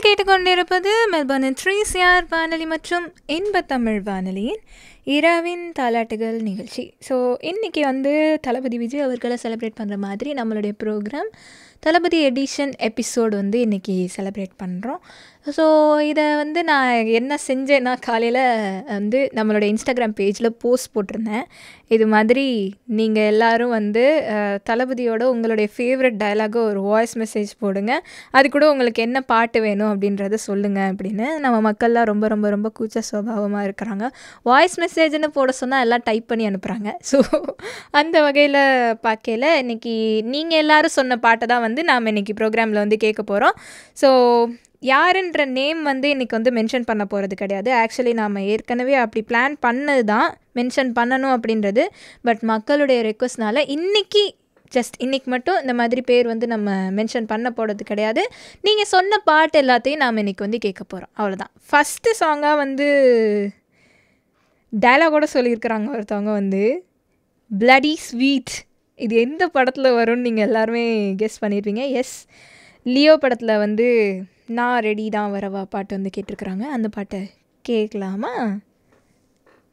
கேட்டுக்கொண்டிருப்பது மெல்பர்னின் three CR வானொலி மற்றும் இன்பத்தமிழ் வானொலியின் இரவின் தாலாட்டுகள் நிகழ்ச்சி ஸோ இன்றைக்கி வந்து தளபதி விஜய் அவர்களை செலிப்ரேட் பண்ணுற மாதிரி நம்மளுடைய ப்ரோக்ராம் தளபதி எடிஷன் எபிசோடு வந்து இன்றைக்கி செலிப்ரேட் பண்ணுறோம் ஸோ இதை வந்து நான் என்ன செஞ்சேன்னா காலையில் வந்து நம்மளோட இன்ஸ்டாகிராம் பேஜில் போஸ்ட் போட்டிருந்தேன் இது மாதிரி நீங்கள் எல்லோரும் வந்து அஹ், தளபதியோட உங்களுடைய ஃபேவரட் டயலாகை ஒரு வாய்ஸ் மெசேஜ் போடுங்க அது கூட உங்களுக்கு என்ன பாட்டு வேணும் அப்படின்றத சொல்லுங்கள் அப்படின்னு நம்ம மக்கள்லாம் ரொம்ப ரொம்ப ரொம்ப கூச்ச சுபாவமாக இருக்கிறாங்க வாய்ஸ் மெசேஜ்னு போட சொன்னால் எல்லாம் டைப் பண்ணி அனுப்புகிறாங்க ஸோ அந்த வகையில் பார்க்கையில் இன்றைக்கி நீங்கள் எல்லாரும் சொன்ன பாட்டை தான் வந்து நாம் இன்றைக்கி ப்ரோக்ராமில் வந்து கேட்க போகிறோம் ஸோ யாருன்ற நேம் வந்து இன்றைக்கி வந்து மென்ஷன் பண்ண போகிறது கிடையாது ஆக்சுவலி நாம் ஏற்கனவே அப்படி பிளான் பண்ணது தான் மென்ஷன் பண்ணணும் அப்படின்றது பட் மக்களுடைய ரெக்வஸ்ட்னால இன்றைக்கி ஜஸ்ட் இன்றைக்கி மட்டும் இந்த மாதிரி பேர் வந்து நம்ம மென்ஷன் பண்ண போகிறது கிடையாது நீங்கள் சொன்ன பாட்டு எல்லாத்தையும் நாம் இன்றைக்கி வந்து கேட்க போகிறோம் அவ்வளோதான் ஃபஸ்ட்டு சாங்காக வந்து டயலாகோட சொல்லியிருக்கிறாங்க ஒருத்தவங்க வந்து பிளடி ஸ்வீட் இது எந்த படத்தில் வரும்னு நீங்கள் எல்லாருமே கெஸ் பண்ணியிருப்பீங்க எஸ் லியோ படத்தில் வந்து நான் ரெடி தான் வரவா பாட்டு வந்து கேட்டிருக்கிறாங்க அந்த பாட்டை கேட்கலாமா